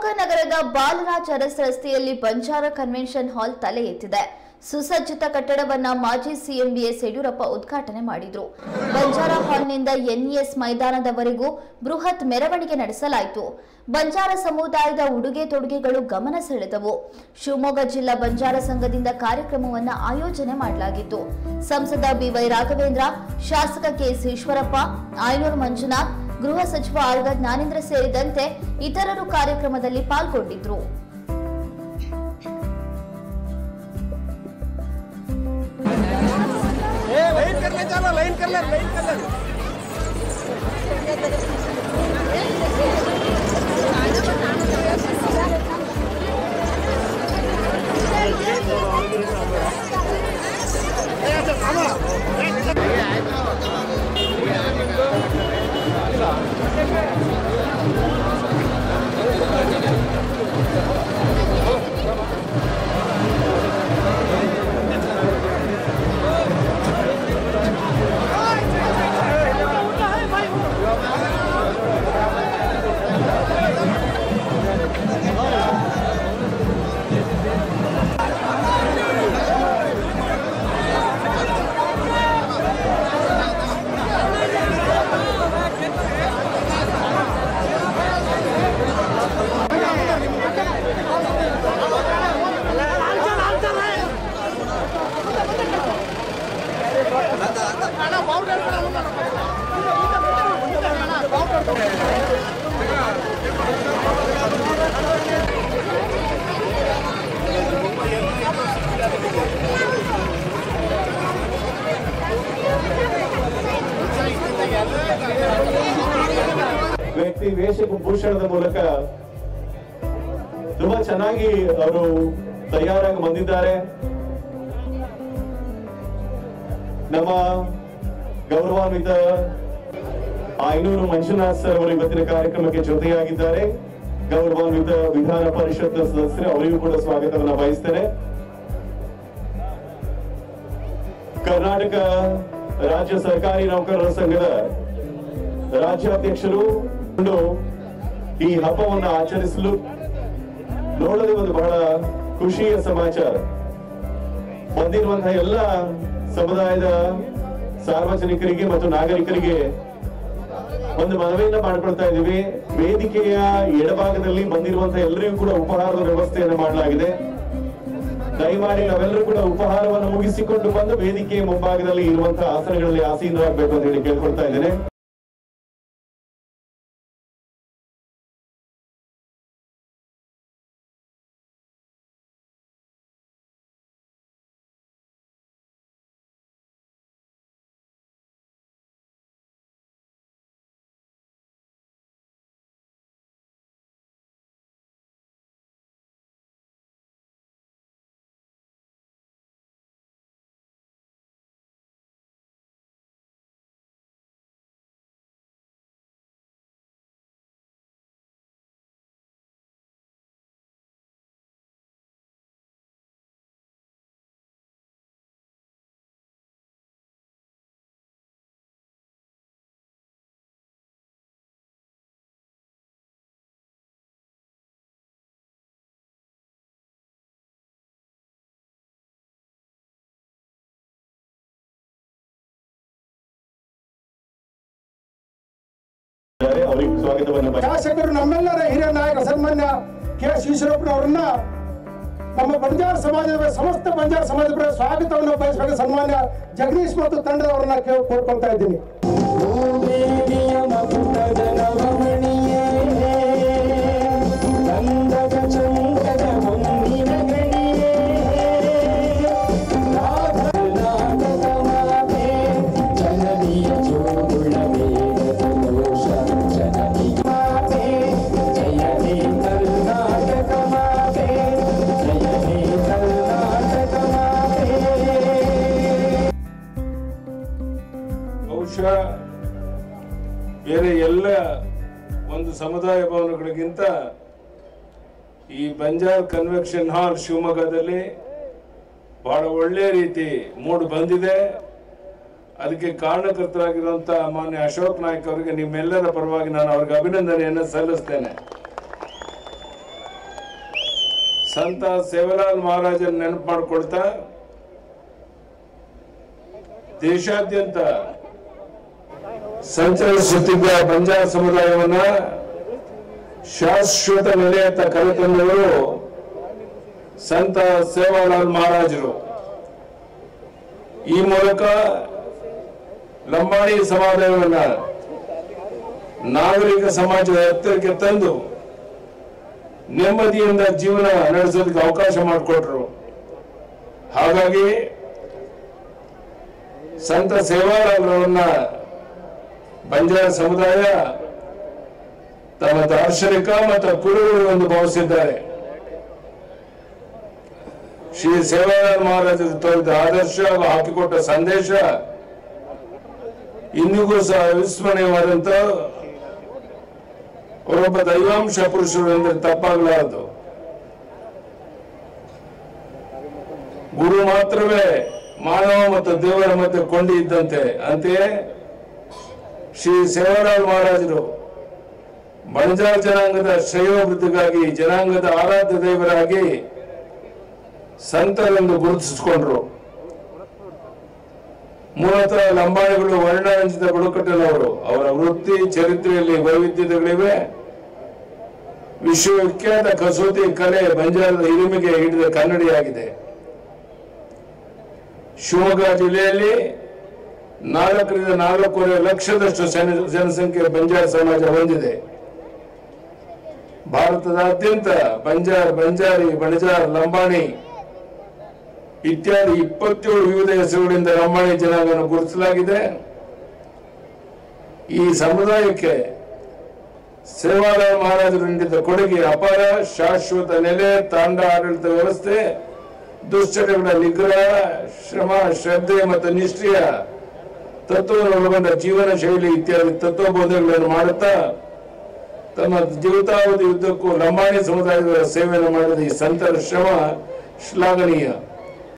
ಶಿವಮೊಗ್ಗ ನಗರದ ಬಾಲರಾಜ್ ಅರಸ್ ರಸ್ತೆಯಲ್ಲಿ Banjara convention hall ತಲೆ ಎತ್ತಿದೆ ಸುಸಜ್ಜಿತ ಕಟ್ಟಡವನ್ನ ಮಾಜಿ ಸಿಎಂ ಬಿಎಸ್ ಯಡಿಯೂರಪ್ಪ ಉದ್ಘಾಟನೆ ಮಾಡಿದ್ರು ಬಂಜಾರ ಹಾಲ್ನಿಂದ ಎನ್ಇಎಸ್ ಮೈದಾನದವರೆಗೂ ಬೃಹತ್ ಮೆರವಣಿಗೆ ನಡೆಸಲಾಯಿತು ಬಂಜಾರ ಸಮುದಾಯದ ಉಡುಗೆ ತೊಡುಗೆಗಳು ಗಮನ ಸೆಳೆದವು ಶಿವಮೊಗ್ಗ ಜಿಲ್ಲಾ ಬಂಜಾರ ಸಂಘದಿಂದ ಕಾರ್ಯಕ್ರಮವನ್ನ ಆಯೋಜನೆ ಮಾಡಲಾಗಿತ್ತು ಸಂಸದ ಬಿವೈ ರಾಘವೇಂದ್ರ ಶಾಸಕ ಕೆಎಸ್ ಈಶ್ವರಪ್ಪ ಆಯನೂರು ಮಂಜುನಾಥ್ ಗೃಹ ಸಚಿವ ಆರ್ಗ ಜ್ಞಾನೇಂದ್ರ ಸೇರಿದಂತೆ ಇತರರು ಕಾರ್ಯಕ್ರಮದಲ್ಲಿ ಪಾಲ್ಗೊಂಡಿದ್ರು लाइन कर ले चलो लाइन कर ले लाइन कर ले ವ್ಯಕ್ತಿ ವೇಷಭೂಷಣದ ಮೂಲಕ ತುಂಬಾ ಚೆನ್ನಾಗಿ ಅವರು ತಯಾರಾಗಿ ಬಂದಿದ್ದಾರೆ ನಮ್ಮ ಗೌರವಾನ್ವಿತ ಐನೂರು ಮಂಜುನಾಥ್ ಸರ್ ಅವರು ಇವತ್ತಿನ ಕಾರ್ಯಕ್ರಮಕ್ಕೆ ಜೊತೆಯಾಗಿದ್ದಾರೆ ಗೌರವಾನ್ವಿತ ವಿಧಾನ ಪರಿಷತ್ ಸದಸ್ಯರು ಅವರಿಗೂ ಕೂಡ ಸ್ವಾಗತವನ್ನ ಬಯಸ್ತೇನೆ ಕರ್ನಾಟಕ ರಾಜ್ಯ ಸರ್ಕಾರಿ ನೌಕರರ ಸಂಘದ ರಾಜ್ಯಾಧ್ಯಕ್ಷರು ಕೊಂಡು ಈ ಹಬ್ಬವನ್ನು ಆಚರಿಸಲು ನೋಡಲು ಒಂದು ಬಹಳ ಖುಷಿಯ ಸಮಾಚಾರ ಬಂದಿರುವಂತಹ ಎಲ್ಲ ಸಮುದಾಯದ ಸಾರ್ವಜನಿಕರಿಗೆ ಮತ್ತು ನಾಗರಿಕರಿಗೆ ಒಂದು ಮನವಿಯನ್ನ ಮಾಡ್ಕೊಳ್ತಾ ಇದ್ದೀವಿ ವೇದಿಕೆಯ ಎಡಭಾಗದಲ್ಲಿ ಬಂದಿರುವಂತಹ ಎಲ್ಲರಿಗೂ ಕೂಡ ಉಪಹಾರದ ವ್ಯವಸ್ಥೆಯನ್ನು ಮಾಡಲಾಗಿದೆ ದಯಮಾಡಿ ನಾವೆಲ್ಲರೂ ಕೂಡ ಉಪಹಾರವನ್ನು ಮುಗಿಸಿಕೊಂಡು ಬಂದು ವೇದಿಕೆಯ ಮುಂಭಾಗದಲ್ಲಿ ಇರುವಂತಹ ಆಸನಗಳಲ್ಲಿ ಆಸೀನರಾಗಬೇಕು ಅಂತ ಹೇಳಿ ಕೇಳ್ಕೊಳ್ತಾ ಇದ್ದೇನೆ ಅವರಿಗೆ ಸ್ವಾಗತವನ್ನು ಬಯ- ಶಾಸಕರು ನಮ್ಮೆಲ್ಲರ ಹಿರಿಯ ನಾಯಕ ಸನ್ಮಾನ್ಯ ಕೆ ಎಸ್ ಈಶ್ವರಪ್ಪನವರನ್ನ ನಮ್ಮ ಬಂಜಾರ ಸಮಾಜದ ಸಮಸ್ತ ಬಂಜಾರ ಸಮಾಜದ ಪರ ಸ್ವಾಗತವನ್ನು ಬಯಸಬೇಕು ಸನ್ಮಾನ್ಯ ಜಗದೀಶ್ ಮತ್ತು ತಂಡದವರನ್ನ ಕೇಳಿ ಕೋರ್ಕೊಳ್ತಾ ಇದ್ದೀನಿ ಬಹುಶಃ ಬೇರೆ ಎಲ್ಲ ಒಂದು ಸಮುದಾಯ ಭವನಗಳಿಗಿಂತ ಈ ಬಂಜಾರ್ ಕನ್ವೆನ್ಷನ್ ಹಾಲ್ ಶಿವಮೊಗ್ಗದಲ್ಲಿ ಬಹಳ ಒಳ್ಳೆ ರೀತಿ ಮೂಡ್ ಬಂದಿದೆ ಅದಕ್ಕೆ ಕಾರಣಕರ್ತರಾಗಿರುವಂತ ಮಾನ್ಯ ಅಶೋಕ್ ನಾಯ್ಕ್ ಅವರಿಗೆ ನಿಮ್ಮೆಲ್ಲರ ಪರವಾಗಿ ನಾನು ಅವ್ರಿಗೆ ಅಭಿನಂದನೆಯನ್ನು ಸಲ್ಲಿಸ್ತೇನೆ ಸಂತ ಸೇವಲಾಲ್ ಮಹಾರಾಜನ್ ನೆನಪು ಮಾಡಿಕೊಳ್ತಾ ದೇಶಾದ್ಯಂತ ಸಂಚರಿಸುತ್ತಿದ್ದ ಬಂಜಾರ ಸಮುದಾಯವನ್ನ ಶಾಶ್ವತ ನೆಲೆಯತ್ತ ಕರೆತಂದವರು ಸಂತ ಸೇವಾಲಾಲ್ ಮಹಾರಾಜರು ಈ ಮೂಲಕ ಲಂಬಾಣಿ ಸಮಾಜವನ್ನ ನಾಗರಿಕ ಸಮಾಜದ ಎತ್ತರಕ್ಕೆ ತಂದು ನೆಮ್ಮದಿಯಿಂದ ಜೀವನ ನಡೆಸೋದಕ್ಕೆ ಅವಕಾಶ ಮಾಡಿಕೊಟ್ರು ಹಾಗಾಗಿ ಸಂತ ಸೇವಾಲಾಲ್ರವನ್ನ ಬಂಜಾರ ಸಮುದಾಯ ತಮ್ಮ ದಾರ್ಶನಿಕ ಮತ್ತು ಕುರುಗಳು ಎಂದು ಭಾವಿಸಿದ್ದಾರೆ ಶ್ರೀ ಸೇವಾಲಾಲ್ ಮಹಾರಾಜರು ತೋರಿದ ಆದರ್ಶ ಹಾಗೂ ಹಾಕಿಕೊಟ್ಟ ಸಂದೇಶ ಇಂದಿಗೂ ಸಹ ಅವಿಸ್ಮರಣೀಯವಾದಂತ ಅವರೊಬ್ಬ ದೈವಾಂಶ ಪುರುಷರು ಎಂದರೆ ತಪ್ಪಾಗಲಾರದು ಗುರು ಮಾತ್ರವೇ ಮಾನವ ಮತ್ತು ದೇವರ ಮಧ್ಯೆ ಕೊಂಡಿ ಇದ್ದಂತೆ ಅಂತೆಯೇ ಶ್ರೀ ಸೇವಾಲಾಲ್ ಮಹಾರಾಜರು ಬಣಜಾರ ಜನಾಂಗದ ಶ್ರೇಯೋಭಿವೃದ್ಧಿಗಾಗಿ ಜನಾಂಗದ ಆರಾಧ್ಯ ದೇವರಾಗಿ ಸಂತರೆಂದು ಗುರುತಿಸಿಕೊಂಡ್ರು ಮೂಲತಃ ಲಂಬಾಣಿಗಳು ವರ್ಣರಂಜಿತ ಬುಡಕಟ್ಟಿನವರು ಅವರ ವೃತ್ತಿ ಚರಿತ್ರೆಯಲ್ಲಿ ವೈವಿಧ್ಯತೆಗಳಿವೆ ವಿಶ್ವವಿಖ್ಯಾತ ಕಸೂತಿ ಕಲೆ ಬಂಜಾರದ ಹಿರಿಮೆಗೆ ಹಿಡಿದ ಕನ್ನಡಿಯಾಗಿದೆ ಶಿವಮೊಗ್ಗ ಜಿಲ್ಲೆಯಲ್ಲಿ ನಾಲ್ಕರಿಂದ ನಾಲ್ಕೂವರೆ ಲಕ್ಷದಷ್ಟು ಜನ- ಜನಸಂಖ್ಯೆ ಬಂಜಾರ ಸಮಾಜ ಹೊಂದಿದೆ ಭಾರತದಾದ್ಯಂತ ಬಂಜಾರ್ ಬಂಜಾರಿ ಬಣಜಾರ್ ಲಂಬಾಣಿ ಇತ್ಯಾದಿ ಇಪ್ಪತ್ತೇಳು ವಿವಿಧ ಹೆಸರುಗಳಿಂದ ಲಂಬಾಣಿ ಜನಾಂಗವನ್ನು ಗುರುತಿಸಲಾಗಿದೆ ಈ ಸಮುದಾಯಕ್ಕೆ ಸೇವಾಲಾಲ್ ಮಹಾರಾಜರು ನೀಡಿದ ಕೊಡುಗೆ ಅಪಾರ ಶಾಶ್ವತ ನೆಲೆ ತಾಂಡ ಆಡಳಿತ ವ್ಯವಸ್ಥೆ ದುಶ್ಚಟಗಳ ನಿಗ್ರಹ ಶ್ರಮ ಶ್ರದ್ಧೆ ಮತ್ತು ನಿಷ್ಠೆಯ ತತ್ವವನ್ನು ಒಳಗೊಂಡ ಜೀವನ ಶೈಲಿ ಇತ್ಯಾದಿ ತತ್ವಬೋಧನೆಗಳನ್ನು ಮಾಡುತ್ತಾ ತಮ್ಮ ಜೀವಿತಾವಧಿ ಉದ್ದಕ್ಕೂ ಲಂಬಾಣಿ ಸಮುದಾಯದ ಸೇವೆಯನ್ನು ಮಾಡಿದ ಈ ಸಂತರ ಶ್ರಮ ಶ್ಲಾಘನೀಯ